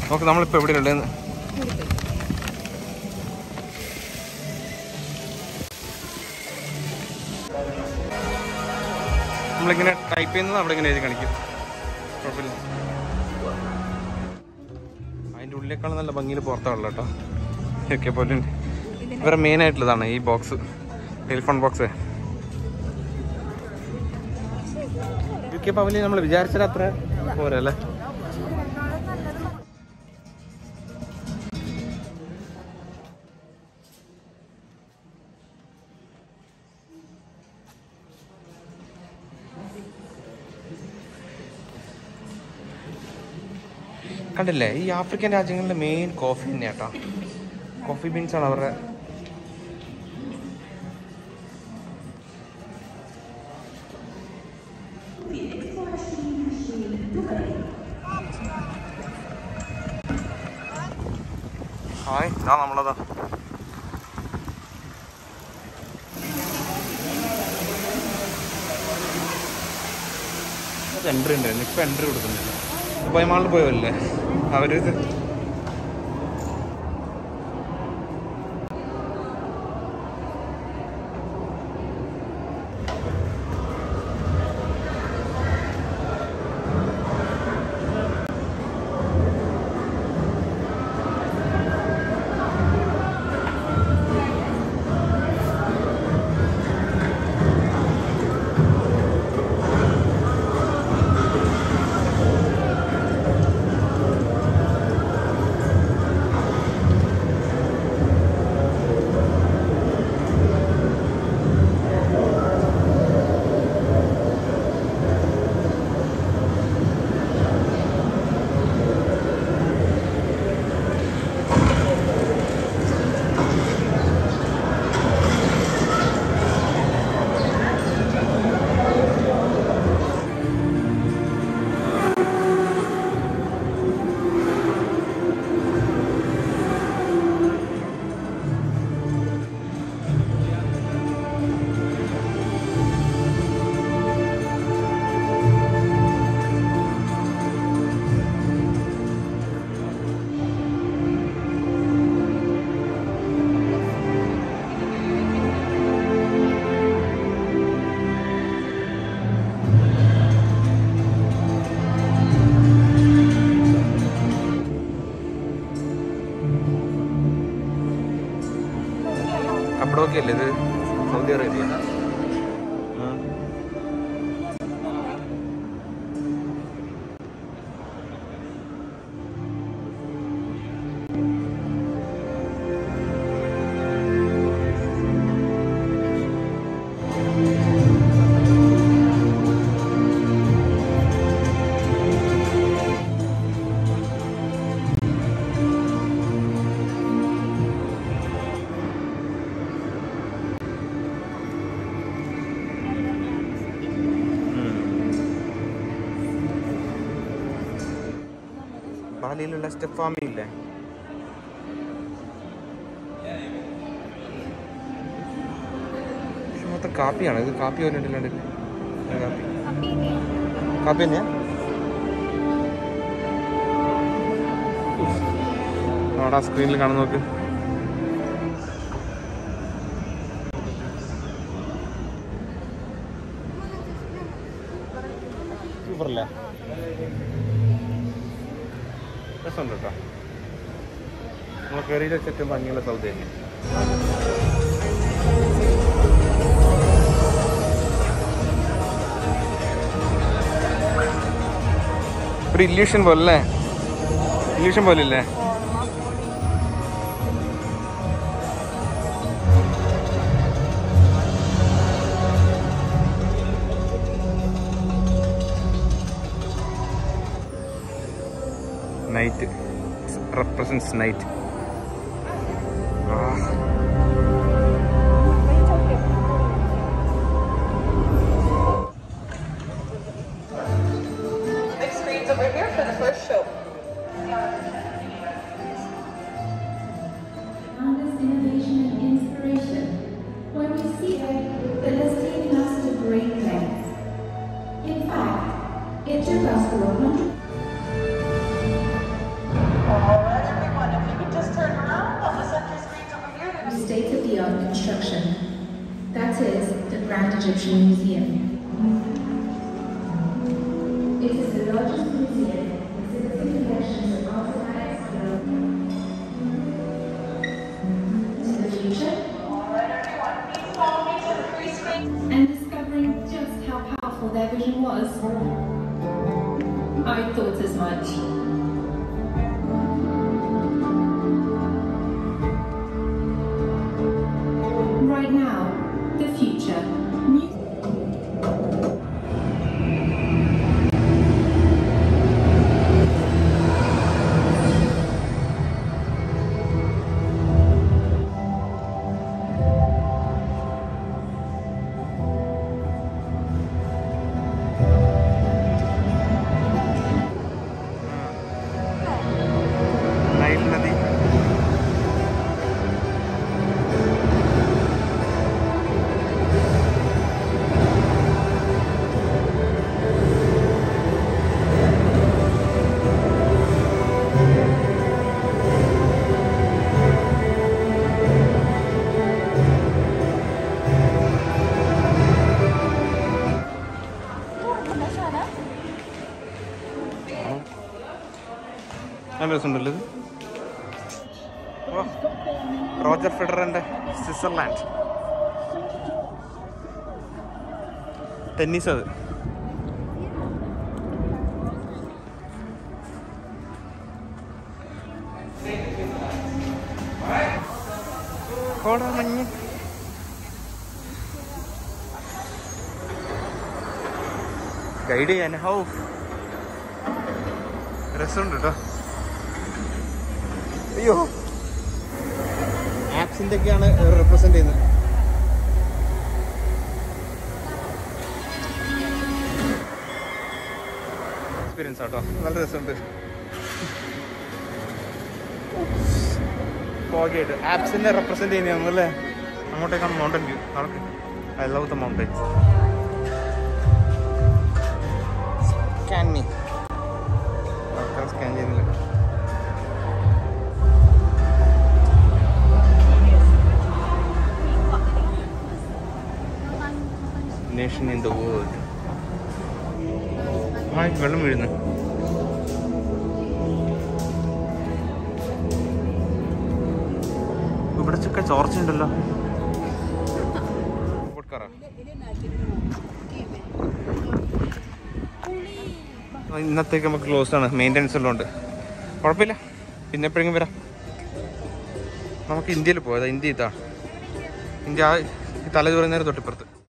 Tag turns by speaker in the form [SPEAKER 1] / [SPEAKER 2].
[SPEAKER 1] നോക്ക് നമ്മളിപ്പോൾ എവിടെയുള്ളതെന്ന് നമ്മളിങ്ങനെ ടൈപ്പ് ചെയ്യുന്നത് അവിടെ ഇങ്ങനെ എഴുതി കാണിക്കും കുഴപ്പമില്ല അതിൻ്റെ ഉള്ളിലേക്കാളും നല്ല ഭംഗിയിൽ പുറത്താണല്ലോ കേട്ടോ ഓക്കെ പോലെ ഇവരെ മെയിൻ ആയിട്ടുള്ളതാണ് ഈ box telephone box U K പവലി നമ്മൾ വിചാരിച്ചാൽ അത്ര പോരല്ലേ കണ്ടില്ലേ ഈ ആഫ്രിക്കൻ രാജ്യങ്ങളിലെ മെയിൻ കോഫി തന്നെയാട്ടോ കോഫി ബീൻസ് ആണ് അവരുടെ ഹായ് ഇതാ നമ്മളതാ എൻട്രി ഉണ്ടായിരുന്നു ഇപ്പൊ എൻട്രി കൊടുക്കുന്നില്ല പൈമാളിൽ പോയല്ലേ അവര് ഇത് കപ്പടോക്കെ അല്ലേ ഇത് സൗദി അറേബ്യ ആ. ബാലിയിലുള്ള സ്റ്റെപ്പ് ഫാമി ഇല്ലേ പക്ഷെ മൊത്തം കാപ്പിയാണ് ഇത് കാപ്പി പോലെ ഉണ്ടല്ലോ ഇതില്. ഇത് കാപ്പി കാപ്പി തന്നെയാ അവിടെ ആ സ്ക്രീനിൽ കാണുന്ന നോക്ക് സൂപ്പറല്ലേ രസമുണ്ട് കേട്ടോ നമ്മൾ കയറിയിട്ട് വെച്ചിട്ട് ഭംഗിയുള്ള സൗദി തന്നെ ഒരു ഇല്യൂഷൻ പോലെ അല്ലേ ഇല്യൂഷൻ പോലെ ഇല്ലേ night represents night
[SPEAKER 2] Big screens over here for the first show.
[SPEAKER 3] Honest innovation and inspiration. When we see it, it has taken us to great lengths. In fact, it took us 400 with state-of-the-art construction. That is the Grand Egyptian Museum. It is the largest museum exhibiting collections of artifacts to the future and discovering just how powerful their vision was. I thought as much. Right now, the future. Mu-
[SPEAKER 1] Nile നദി നല്ല രസമുണ്ടല്ലോ ഇത് ഓ, Roger ഫെഡററിന്റെ Switzerland tennis അത് കോടമഞ്ഞ് guide ചെയ്യാൻ how രസമുണ്ട് കേട്ടോ അയ്യോ ആപ്സിന്റെ ഒക്കെയാണ് റെപ്രസെന്റ് ചെയ്യുന്നത് എക്സ്പീരിയൻസ് ആട്ടോ നല്ല രസമുണ്ട് പോകെയായിട്ട് ആപ്സിനെ റെപ്രസെന്റ് ചെയ്യുന്നതാണല്ലേ അങ്ങോട്ടേക്കാണ് മൗണ്ടൻ വ്യൂ നടക്ക് I love the mountains scan me scan ചെയ്യുന്നില്ല നേഷൻ ഇൻ ദ വേൾഡ് ആ വെള്ളം വീഴുന്നു ഇവിടെ ചൊക്കെ ചോർച്ചയുണ്ടല്ലോ കൊടുക്കാറാ ഇന്നത്തേക്ക് നമുക്ക് ക്ലോസ് ആണ് മെയിൻ്റെനൻസ് ഉള്ളതുകൊണ്ട് കുഴപ്പമില്ല പിന്നെ എപ്പോഴെങ്കിലും വരാം നമുക്ക് ഇന്ത്യയിൽ പോയത് ഇന്ത്യ ഇതാണ് ഇന്ത്യ ആ ഈ തല ചോറുന്നേരം തൊട്ടിപ്പുറത്ത്